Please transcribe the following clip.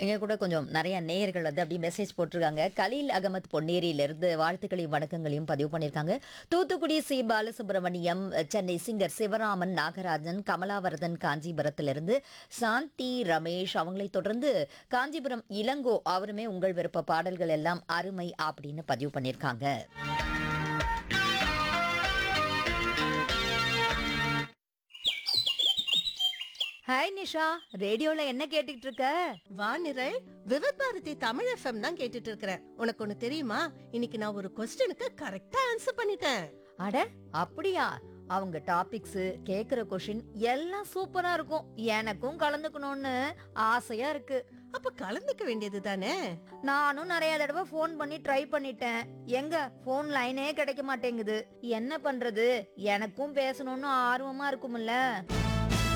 இங்க கூட கொஞ்சம் நிறைய நேயர்கள் வந்து அப்படியே மெசேஜ் போட்டிருக்காங்க கலீல் அகமத் பொன்னேரியிலிருந்து வாழ்த்துக்களையும் வணக்கங்களையும் பதிவு பண்ணியிருக்காங்க தூத்துக்குடி சி பாலசுப்ரமணியம் சென்னை சிங்கர் சிவராமன் நாகராஜன் கமலாவரதன் காஞ்சிபுரத்திலிருந்து சாந்தி ரமேஷ் அவங்களை தொடர்ந்து காஞ்சிபுரம் இளங்கோ அவருமே உங்கள் விருப்ப பாடல்கள் எல்லாம் அருமை அப்படின்னு பதிவு பண்ணியிருக்காங்க ஹாய் நிஷா ரேடியோல என்ன கேட்டுட்டு இருக்க வானிரல் விவத் பாரதி தமிழ் எஃப்எம் தான் கேட்டுட்டு இருக்கிறேன் உனக்கு ஒண்ணு தெரியுமா இன்னைக்கு நான் ஒரு கொஸ்டினுக்கு கரெக்டா ஆன்சர் பண்ணிட்டேன் அட அப்படியா அவங்க டாபிக்ஸ் கேக்குற கொஷின் எல்லாம் சூப்பரா இருக்கும் எனக்கும் கலந்துக்கணும்னு ஆசையா இருக்கு அப்ப கலந்துக்க வேண்டியது தானே நானும் நிறைய தடவை ஃபோன் பண்ணி ட்ரை பண்ணிட்டேன் எங்க ஃபோன் லைனே கிடைக்க மாட்டேங்குது என்ன பண்றது எனக்கும் பேசணும்னு ஆர்வமா இருக்கும்ல